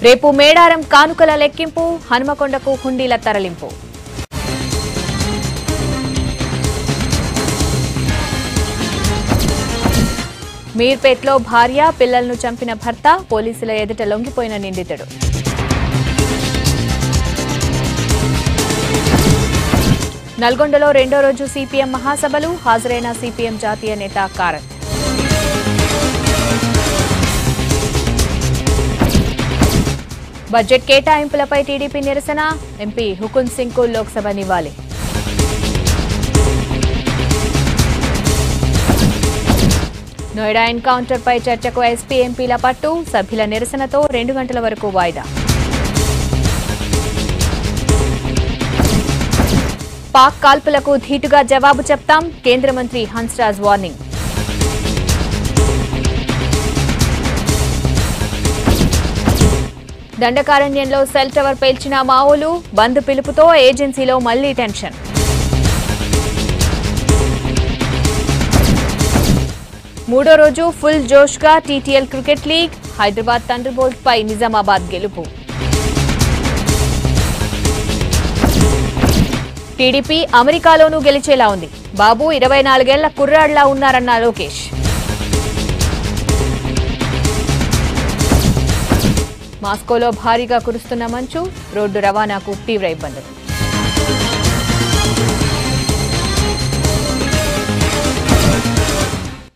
రేపు మేడారం కానుకల లెక్కింపు హనుమకొండకు హుండీల తరలింపు మీర్పేట్లో భార్య పిల్లలను చంపిన భర్త పోలీసుల ఎదుట లొంగిపోయిన నిందితుడు నల్గొండలో రెండో రోజు సిపిఎం మహాసభలు హాజరైన సిపిఎం జాతీయ నేత కారత్ బడ్జెట్ కేటాయింపులపై టీడీపీ నిరసన ఎంపీ హుకున్ సింగ్ కు లోక్సభ నివ్వాలి నోయిడా ఎన్కౌంటర్ పై చర్చకు ఎస్పీ ఎంపీల పట్టు సభ్యుల నిరసనతో రెండు గంటల వరకు వాయిదా పాక్ కాల్పులకు ధీటుగా జవాబు చెప్తాం కేంద్ర మంత్రి హన్స్రాజ్ వార్నింగ్ దండకారణ్యంలో సెల్ టవర్ పేల్చిన మావోలు బంద్ పిలుపుతో ఏజెన్సీలో మళ్లీ టెన్షన్ మూడో రోజు ఫుల్ జోష్గా TTL cricket league Hyderabad thunderbolt పై నిజామాబాద్ గెలుపు టీడీపీ అమెరికాలోనూ గెలిచేలా ఉంది బాబు ఇరవై నాలుగేళ్ల కుర్రాడ్లా ఉన్నారన్న లోకేష్ మాస్కోలో భారీగా కురుస్తున్న మంచు రోడ్డు రవాణాకు తీవ్ర ఇబ్బందులు